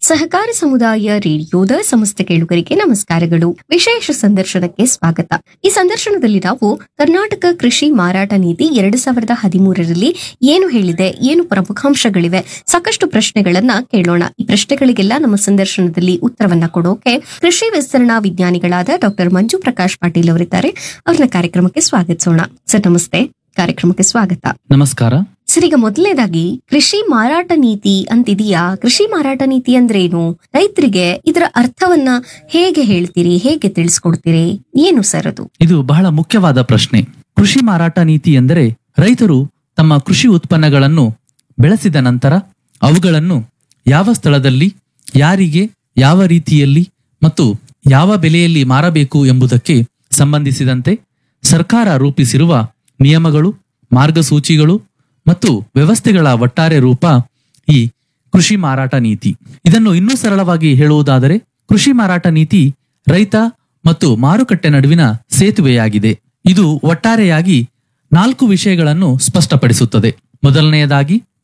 ಸಹಕಾರ ಸಮುದಾಯ ರೇಡಿಯೋದ ಸಮಸ್ತ ಕೇಳುಗರಿಗೆ ನಮಸ್ಕಾರಗಳು ವಿಶೇಷ ಸಂದರ್ಶನಕ್ಕೆ ಸ್ವಾಗತ ಈ ಸಂದರ್ಶನದಲ್ಲಿ ನಾವು ಕರ್ನಾಟಕ ಕೃಷಿ ಮಾರಾಟ ನೀತಿ ಎರಡು ಸಾವಿರದ ಹದಿಮೂರರಲ್ಲಿ ಏನು ಹೇಳಿದೆ ಏನು ಪ್ರಮುಖಾಂಶಗಳಿವೆ ಸಾಕಷ್ಟು ಪ್ರಶ್ನೆಗಳನ್ನ ಕೇಳೋಣ ಈ ಪ್ರಶ್ನೆಗಳಿಗೆಲ್ಲ ನಮ್ಮ ಸಂದರ್ಶನದಲ್ಲಿ ಉತ್ತರವನ್ನ ಕೊಡೋಕೆ ಕೃಷಿ ವಿಸ್ತರಣಾ ವಿಜ್ಞಾನಿಗಳಾದ ಡಾಕ್ಟರ್ ಮಂಜು ಪ್ರಕಾಶ್ ಪಾಟೀಲ್ ಅವರಿದ್ದಾರೆ ಅವ್ರನ್ನ ಕಾರ್ಯಕ್ರಮಕ್ಕೆ ಸ್ವಾಗತಿಸೋಣ ಸರ್ ನಮಸ್ತೆ ಕಾರ್ಯಕ್ರಮಕ್ಕೆ ಸ್ವಾಗತ ನಮಸ್ಕಾರ ಸರ್ ಈಗ ಮೊದಲನೇದಾಗಿ ಕೃಷಿ ಮಾರಾಟ ನೀತಿ ಅಂತಿದೆಯಾ ಕೃಷಿ ಮಾರಾಟ ನೀತಿ ಅಂದ್ರೇನು ರೈತರಿಗೆ ಇದರ ಅರ್ಥವನ್ನ ಹೇಗೆ ಹೇಳ್ತೀರಿ ಹೇಗೆ ತಿಳಿಸ್ಕೊಡ್ತೀರಿ ಏನು ಸರ್ ಅದು ಇದು ಬಹಳ ಮುಖ್ಯವಾದ ಪ್ರಶ್ನೆ ಕೃಷಿ ಮಾರಾಟ ನೀತಿ ಎಂದರೆ ರೈತರು ತಮ್ಮ ಕೃಷಿ ಉತ್ಪನ್ನಗಳನ್ನು ಬೆಳೆಸಿದ ನಂತರ ಅವುಗಳನ್ನು ಯಾವ ಸ್ಥಳದಲ್ಲಿ ಯಾರಿಗೆ ಯಾವ ರೀತಿಯಲ್ಲಿ ಮತ್ತು ಯಾವ ಬೆಲೆಯಲ್ಲಿ ಮಾರಬೇಕು ಎಂಬುದಕ್ಕೆ ಸಂಬಂಧಿಸಿದಂತೆ ಸರ್ಕಾರ ರೂಪಿಸಿರುವ ನಿಯಮಗಳು ಮಾರ್ಗಸೂಚಿಗಳು ಮತ್ತು ವ್ಯವಸ್ಥೆಗಳ ಒಟ್ಟಾರೆ ರೂಪ ಈ ಕೃಷಿ ಮಾರಾಟ ನೀತಿ ಇದನ್ನು ಇನ್ನೂ ಸರಳವಾಗಿ ಹೇಳುವುದಾದರೆ ಕೃಷಿ ಮಾರಾಟ ನೀತಿ ರೈತ ಮತ್ತು ಮಾರುಕಟ್ಟೆ ನಡುವಿನ ಸೇತುವೆಯಾಗಿದೆ ಇದು ಒಟ್ಟಾರೆಯಾಗಿ ನಾಲ್ಕು ವಿಷಯಗಳನ್ನು ಸ್ಪಷ್ಟಪಡಿಸುತ್ತದೆ ಮೊದಲನೆಯದಾಗಿ